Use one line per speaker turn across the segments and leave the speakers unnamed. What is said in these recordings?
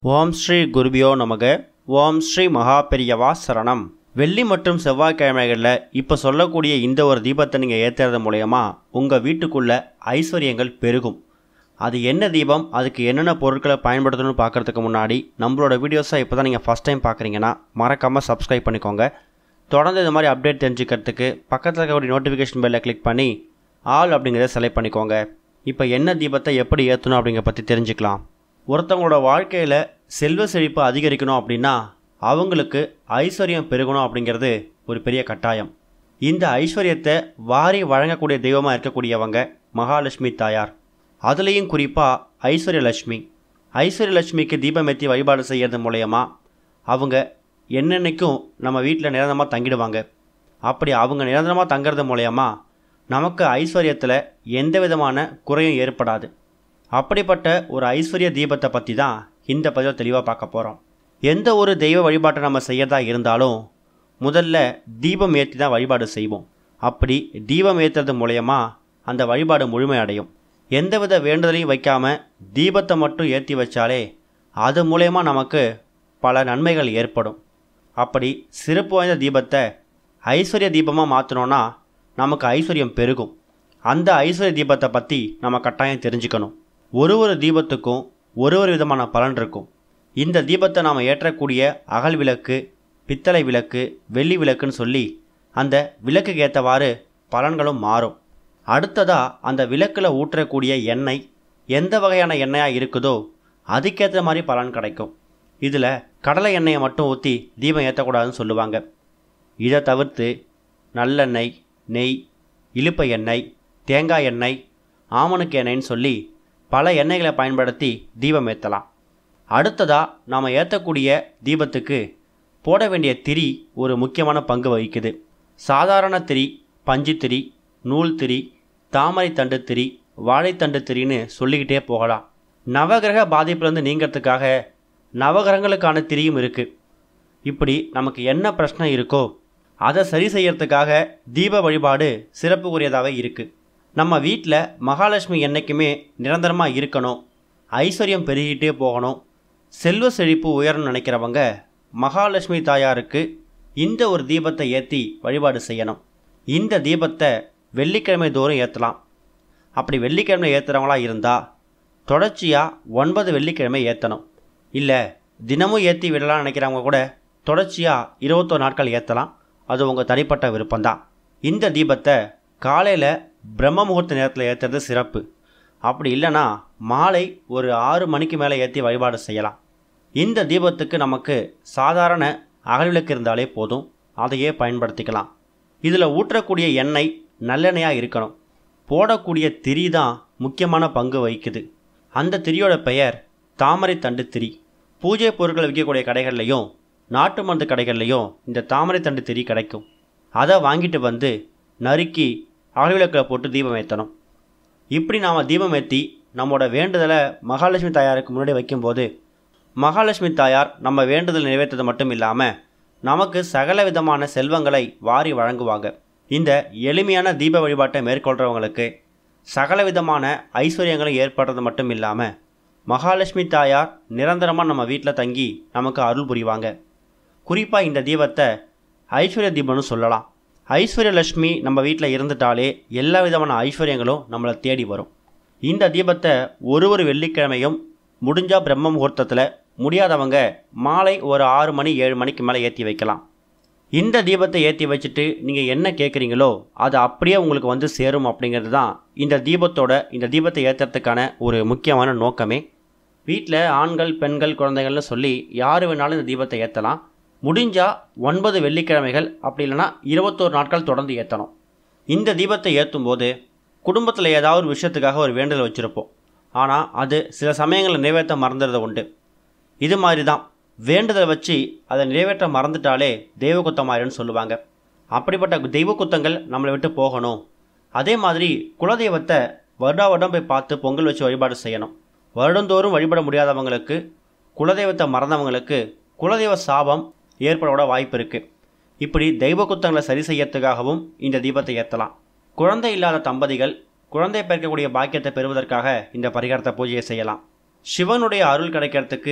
ஓம் ஸ்ரீ குருபியோ நமக ஓம் ஸ்ரீ மகா பெரியவா சரணம் வெள்ளி மற்றும் செவ்வாய்க்கிழமைகளில் இப்போ சொல்லக்கூடிய இந்த ஒரு தீபத்தை நீங்கள் ஏற்றுறது மூலயமா உங்கள் வீட்டுக்குள்ள ஐஸ்வர்யங்கள் பெருகும் அது என்ன தீபம் அதுக்கு என்னென்ன பொருட்களை பயன்படுத்தணும்னு பார்க்குறதுக்கு முன்னாடி நம்மளோட வீடியோஸை இப்போ தான் நீங்கள் ஃபஸ்ட் டைம் பார்க்குறீங்கன்னா மறக்காமல் சப்ஸ்கிரைப் பண்ணிக்கோங்க தொடர்ந்து இந்த மாதிரி அப்டேட் தெரிஞ்சுக்கிறதுக்கு பக்கத்தில் இருக்கக்கூடிய நோட்டிஃபிகேஷன் பெல்லை கிளிக் பண்ணி ஆல் அப்படிங்கிறத செலக்ட் பண்ணிக்கோங்க இப்போ என்ன தீபத்தை எப்படி ஏற்றணும் அப்படிங்கிற பற்றி தெரிஞ்சுக்கலாம் ஒருத்தவங்களோட வாழ்க்கையில் செல்வ செழிப்பு அதிகரிக்கணும் அப்படின்னா அவங்களுக்கு ஐஸ்வர்யம் பெருகணும் அப்படிங்கிறது ஒரு பெரிய கட்டாயம் இந்த ஐஸ்வர்யத்தை வாரி வழங்கக்கூடிய தெய்வமாக இருக்கக்கூடியவங்க மகாலட்சுமி தாயார் அதுலேயும் குறிப்பாக ஐஸ்வர்யலட்சுமி ஐஸ்வர்யலட்சுமிக்கு தீபம் ஏற்றி வழிபாடு செய்கிறது மூலயமா அவங்க என்னென்னைக்கும் நம்ம வீட்டில் நிரந்தரமாக தங்கிடுவாங்க அப்படி அவங்க நிரந்தரமாக தங்குறது மூலயமா நமக்கு ஐஸ்வர்யத்தில் எந்த விதமான குறையும் ஏற்படாது அப்படிப்பட்ட ஒரு ஐஸ்வர்ய தீபத்தை பற்றி தான் இந்த பதிவில் தெளிவாக பார்க்க போகிறோம் எந்த ஒரு தெய்வ வழிபாட்டை நம்ம செய்யறதா இருந்தாலும் முதல்ல தீபம் ஏற்றி தான் வழிபாடு செய்வோம் அப்படி தீபம் ஏற்றுறது மூலயமா அந்த வழிபாடு முழுமையடையும் எந்தவித வேண்டுதலையும் வைக்காமல் தீபத்தை மட்டும் ஏற்றி வச்சாலே அது மூலயமா நமக்கு பல நன்மைகள் ஏற்படும் அப்படி சிறப்பு வாய்ந்த தீபத்தை ஐஸ்வர்ய தீபமாக மாற்றினோன்னா நமக்கு ஐஸ்வர்யம் பெருகும் அந்த ஐஸ்வர்ய தீபத்தை பற்றி நம்ம கட்டாயம் தெரிஞ்சுக்கணும் ஒரு ஒரு தீபத்துக்கும் ஒரு ஒரு விதமான பலன் இருக்கும் இந்த தீபத்தை நாம் ஏற்றக்கூடிய அகல் விளக்கு பித்தளை விளக்கு வெள்ளி விளக்குன்னு சொல்லி அந்த விளக்குக்கு ஏற்றவாறு பலன்களும் மாறும் அடுத்ததாக அந்த விளக்கில் ஊற்றக்கூடிய எண்ணெய் எந்த வகையான எண்ணெயாக இருக்குதோ அதுக்கேற்ற மாதிரி பலன் கிடைக்கும் இதில் கடலை எண்ணெயை மட்டும் ஊற்றி தீபம் ஏற்றக்கூடாதுன்னு சொல்லுவாங்க இதை தவிர்த்து நல்லெண்ணெய் நெய் இழுப்பை எண்ணெய் தேங்காய் எண்ணெய் ஆமணுக்கு எண்ணெய்ன்னு சொல்லி பல எண்ணெய்களை பயன்படுத்தி தீபம் ஏற்றலாம் அடுத்ததாக நாம் ஏற்றக்கூடிய தீபத்துக்கு போட வேண்டிய திரி ஒரு முக்கியமான பங்கு வகிக்குது சாதாரண திரி பஞ்சு திரி நூல் திரி தாமரை தண்டு திரி வாழைத்தண்டு திரின்னு சொல்லிக்கிட்டே போகலாம் நவகிரக பாதிப்புலேருந்து நீங்கிறதுக்காக நவகிரகங்களுக்கான திரியும் இருக்குது இப்படி நமக்கு என்ன பிரச்சனை இருக்கோ அதை சரி செய்யறதுக்காக தீப வழிபாடு சிறப்புக்குரியதாகவே இருக்குது நம்ம வீட்டில் மகாலட்சுமி என்றைக்குமே நிரந்தரமாக இருக்கணும் ஐஸ்வர்யம் பெருகிட்டே போகணும் செல்வ செழிப்பு உயரணும்னு நினைக்கிறவங்க மகாலட்சுமி தாயாருக்கு இந்த ஒரு தீபத்தை ஏற்றி வழிபாடு செய்யணும் இந்த தீபத்தை வெள்ளிக்கிழமை தோறும் ஏற்றலாம் அப்படி வெள்ளிக்கிழமை ஏற்றுறவங்களா இருந்தால் தொடர்ச்சியாக ஒன்பது வெள்ளிக்கிழமை ஏற்றணும் இல்லை தினமும் ஏற்றி விடலாம்னு நினைக்கிறவங்க கூட தொடர்ச்சியாக இருபத்தோரு நாட்கள் ஏற்றலாம் அது உங்கள் தனிப்பட்ட விருப்பம்தான் இந்த தீபத்தை காலையில் பிரம்ம முகூர்த்த நேரத்தில் ஏற்றுறது சிறப்பு அப்படி இல்லைன்னா மாலை ஒரு ஆறு மணிக்கு மேலே ஏற்றி வழிபாடு செய்யலாம் இந்த தீபத்துக்கு நமக்கு சாதாரண அகல்விளக்கு இருந்தாலே போதும் அதையே பயன்படுத்திக்கலாம் இதில் ஊற்றக்கூடிய எண்ணெய் நல்லெண்ணெயாக இருக்கணும் போடக்கூடிய திரி தான் முக்கியமான பங்கு வகிக்குது அந்த திரியோட பெயர் தாமரை தண்டு திரி பூஜை பொருட்கள் விற்கக்கூடிய கடைகள்லையும் நாட்டு மருந்து கடைகள்லையும் இந்த தாமரை தண்டு திரி கிடைக்கும் அதை வாங்கிட்டு வந்து நறுக்கி அகல்விளக்கில் போட்டு தீபம் ஏற்றணும் இப்படி நாம் தீபம் ஏற்றி நம்மளோட வேண்டுதலை மகாலட்சுமி தாயாருக்கு முன்னாடி வைக்கும்போது மகாலட்சுமி தாயார் நம்ம வேண்டுதல் நிறைவேற்றது மட்டும் இல்லாமல் நமக்கு சகல விதமான செல்வங்களை வாரி வழங்குவாங்க இந்த எளிமையான தீப வழிபாட்டை மேற்கொள்கிறவங்களுக்கு சகல விதமான ஐஸ்வர்யங்களும் ஏற்படுறது மட்டும் இல்லாமல் மகாலட்சுமி தாயார் நிரந்தரமாக நம்ம வீட்டில் தங்கி நமக்கு அருள் புரிவாங்க குறிப்பாக இந்த தீபத்தை ஐஸ்வர்ய தீபம்னு சொல்லலாம் ஐஸ்வர்யலட்சுமி நம்ம வீட்டில் இருந்துட்டாலே எல்லா விதமான ஐஸ்வர்யங்களும் நம்மளை தேடி வரும் இந்த தீபத்தை ஒரு ஒரு வெள்ளிக்கிழமையும் முடிஞ்சால் பிரம்ம முகூர்த்தத்தில் முடியாதவங்க மாலை ஒரு ஆறு மணி ஏழு மணிக்கு மேலே ஏற்றி வைக்கலாம் இந்த தீபத்தை ஏற்றி வச்சுட்டு நீங்கள் என்ன கேட்குறீங்களோ அது அப்படியே உங்களுக்கு வந்து சேரும் அப்படிங்கிறது தான் இந்த தீபத்தோட இந்த தீபத்தை ஏற்றுறதுக்கான ஒரு முக்கியமான நோக்கமே வீட்டில் ஆண்கள் பெண்கள் குழந்தைகள்னு சொல்லி யார் வேணாலும் இந்த தீபத்தை ஏற்றலாம் முடிஞ்சால் ஒன்பது வெள்ளிக்கிழமைகள் அப்படி இல்லைன்னா இருபத்தோரு நாட்கள் தொடர்ந்து ஏற்றணும் இந்த தீபத்தை ஏற்றும் போது குடும்பத்தில் ஏதாவது ஒரு விஷயத்துக்காக ஒரு வேண்டுதல் வச்சுருப்போம் ஆனால் அது சில சமயங்களில் நிறைவேற்ற மறந்துடுறது உண்டு இது மாதிரி தான் வேண்டுதல் வச்சு அதை நிறைவேற்ற மறந்துட்டாலே தெய்வ குத்தமாயிருன்னு சொல்லுவாங்க அப்படிப்பட்ட தெய்வ குத்தங்கள் நம்மளை விட்டு போகணும் அதே மாதிரி குலதெய்வத்தை வருடா வருடம் போய் பார்த்து பொங்கல் வச்சு வழிபாடு செய்யணும் வருடந்தோறும் வழிபட முடியாதவங்களுக்கு குலதெய்வத்தை மறந்தவங்களுக்கு குலதெய்வ சாபம் ஏற்படக்கூட வாய்ப்பு இருக்குது இப்படி தெய்வ குத்தங்களை சரி செய்யறதுக்காகவும் இந்த தீபத்தை ஏற்றலாம் குழந்தை இல்லாத தம்பதிகள் குழந்தை பிறக்கக்கூடிய பாக்கியத்தை பெறுவதற்காக இந்த பரிகாரத்தை பூஜையை செய்யலாம் சிவனுடைய அருள் கிடைக்கிறதுக்கு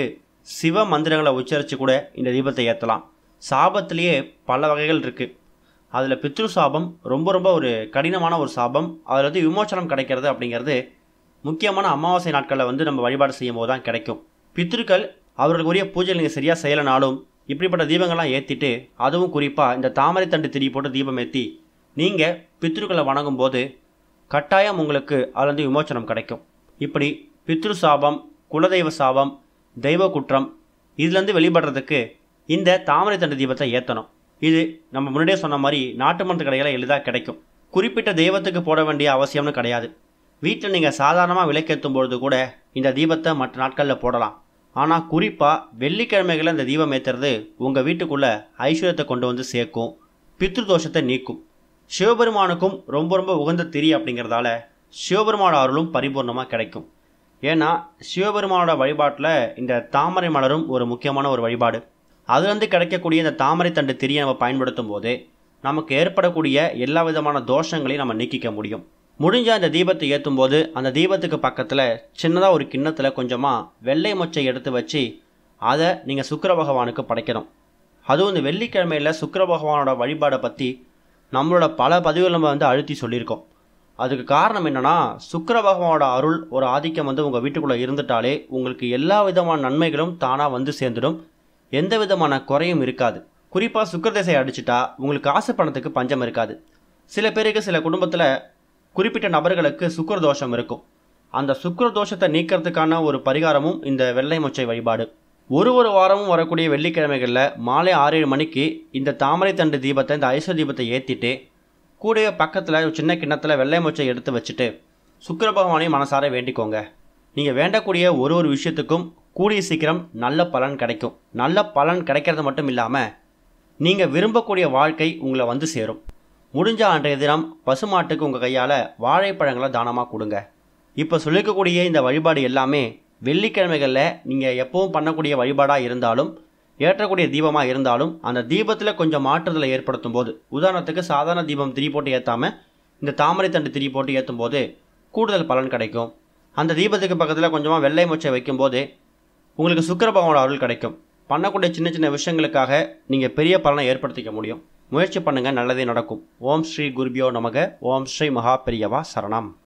சிவ மந்திரங்களை உச்சரித்து கூட இந்த தீபத்தை ஏற்றலாம் சாபத்திலேயே பல வகைகள் இருக்குது அதில் பித்ரு சாபம் ரொம்ப ரொம்ப ஒரு கடினமான ஒரு சாபம் அதில் வந்து விமோச்சனம் கிடைக்கிறது அப்படிங்கிறது முக்கியமான அமாவாசை நாட்களில் வந்து நம்ம வழிபாடு செய்யும் போது தான் கிடைக்கும் பித்ருக்கள் அவர்களுக்கு உரிய பூஜை நீங்கள் சரியாக செய்யலைனாலும் இப்படிப்பட்ட தீபங்கள்லாம் ஏற்றிட்டு அதுவும் குறிப்பாக இந்த தாமரை தண்டு திரி போட்டு தீபம் ஏற்றி நீங்கள் பித்ருக்களை வணங்கும் போது கட்டாயம் உங்களுக்கு அதுலேருந்து விமோச்சனம் கிடைக்கும் இப்படி பித்ரு சாபம் குலதெய்வ சாபம் தெய்வ குற்றம் இதுலேருந்து வெளிப்படுறதுக்கு இந்த தாமரை தண்டு தீபத்தை ஏற்றணும் இது நம்ம முன்னாடியே சொன்ன மாதிரி நாட்டு மருந்து கடையில் எளிதாக கிடைக்கும் குறிப்பிட்ட தெய்வத்துக்கு போட வேண்டிய அவசியம்னு கிடையாது வீட்டில் நீங்கள் சாதாரணமாக விளக்கேற்றும் பொழுது கூட இந்த தீபத்தை மற்ற நாட்களில் போடலாம் ஆனால் குறிப்பாக வெள்ளிக்கிழமைகளில் இந்த தீபம் ஏற்றுறது உங்கள் வீட்டுக்குள்ளே ஐஸ்வர்யத்தை கொண்டு வந்து சேர்க்கும் பித்ரு தோஷத்தை நீக்கும் சிவபெருமானுக்கும் ரொம்ப ரொம்ப உகந்த திரி அப்படிங்கிறதால சிவபெருமான அருளும் பரிபூர்ணமாக கிடைக்கும் ஏன்னா சிவபெருமானோட வழிபாட்டில் இந்த தாமரை மலரும் ஒரு முக்கியமான ஒரு வழிபாடு அதுலேருந்து கிடைக்கக்கூடிய இந்த தாமரை தண்டு திரியை நம்ம பயன்படுத்தும் போது நமக்கு ஏற்படக்கூடிய எல்லா விதமான தோஷங்களையும் நம்ம நீக்கிக்க முடியும் முடிஞ்ச அந்த தீபத்தை ஏற்றும் போது அந்த தீபத்துக்கு பக்கத்தில் சின்னதாக ஒரு கிண்ணத்தில் கொஞ்சமாக வெள்ளை மொச்சை எடுத்து வச்சு அதை நீங்கள் சுக்கிர பகவானுக்கு படைக்கணும் அதுவும் இந்த வெள்ளிக்கிழமையில் சுக்கிர பகவானோட வழிபாடை பற்றி நம்மளோட பல பதிவுகள் நம்ம வந்து அழுத்தி சொல்லியிருக்கோம் அதுக்கு காரணம் என்னன்னா சுக்கிர பகவானோட அருள் ஒரு ஆதிக்கம் வந்து உங்கள் வீட்டுக்குள்ளே இருந்துட்டாலே உங்களுக்கு எல்லா விதமான நன்மைகளும் தானாக வந்து சேர்ந்துடும் எந்த விதமான குறையும் இருக்காது குறிப்பாக சுக்கரதசை அடிச்சிட்டா உங்களுக்கு காசு பணத்துக்கு பஞ்சம் இருக்காது சில பேருக்கு சில குடும்பத்தில் குறிப்பிட்ட நபர்களுக்கு சுக்கர தோஷம் இருக்கும் அந்த சுக்கர தோஷத்தை நீக்கிறதுக்கான ஒரு பரிகாரமும் இந்த வெள்ளை மொச்சை வழிபாடு ஒரு ஒரு வாரமும் வரக்கூடிய வெள்ளிக்கிழமைகளில் மாலை ஆறு ஏழு மணிக்கு இந்த தாமரை தண்டு தீபத்தை இந்த ஐஸ்வர தீபத்தை ஏற்றிட்டு கூடவே பக்கத்தில் ஒரு சின்ன கிண்ணத்தில் வெள்ளை மொச்சை எடுத்து வச்சுட்டு சுக்கிர பகவானையும் மனசார வேண்டிக்கோங்க நீங்கள் வேண்டக்கூடிய ஒரு ஒரு விஷயத்துக்கும் கூடிய சீக்கிரம் நல்ல பலன் கிடைக்கும் நல்ல பலன் கிடைக்கிறது மட்டும் இல்லாமல் நீங்கள் விரும்பக்கூடிய வாழ்க்கை உங்களை வந்து சேரும் முடிஞ்ச அன்றைய தினம் பசுமாட்டுக்கு உங்கள் கையால் வாழைப்பழங்களை தானமாக கொடுங்க இப்போ சொல்லிக்கக்கூடிய இந்த வழிபாடு எல்லாமே வெள்ளிக்கிழமைகளில் நீங்கள் எப்பவும் பண்ணக்கூடிய வழிபாடாக இருந்தாலும் ஏற்றக்கூடிய தீபமாக இருந்தாலும் அந்த தீபத்தில் கொஞ்சம் மாற்றுதலை ஏற்படுத்தும் போது உதாரணத்துக்கு சாதாரண தீபம் திரி போட்டு ஏற்றாமல் இந்த தாமரை தண்டு திரி போட்டு ஏற்றும் போது கூடுதல் பலன் கிடைக்கும் அந்த தீபத்துக்கு பக்கத்தில் கொஞ்சமாக வெள்ளை மொச்சை வைக்கும்போது உங்களுக்கு சுக்கிர பகவானோட அருள் கிடைக்கும் பண்ணக்கூடிய சின்ன சின்ன விஷயங்களுக்காக நீங்கள் பெரிய பலனை ஏற்படுத்திக்க முடியும் முயற்சி பண்ணுங்கள் நல்லதே நடக்கும் ஓம் ஸ்ரீ குருபியோ நமக ஓம் ஸ்ரீ மகா பெரியவா சரணம்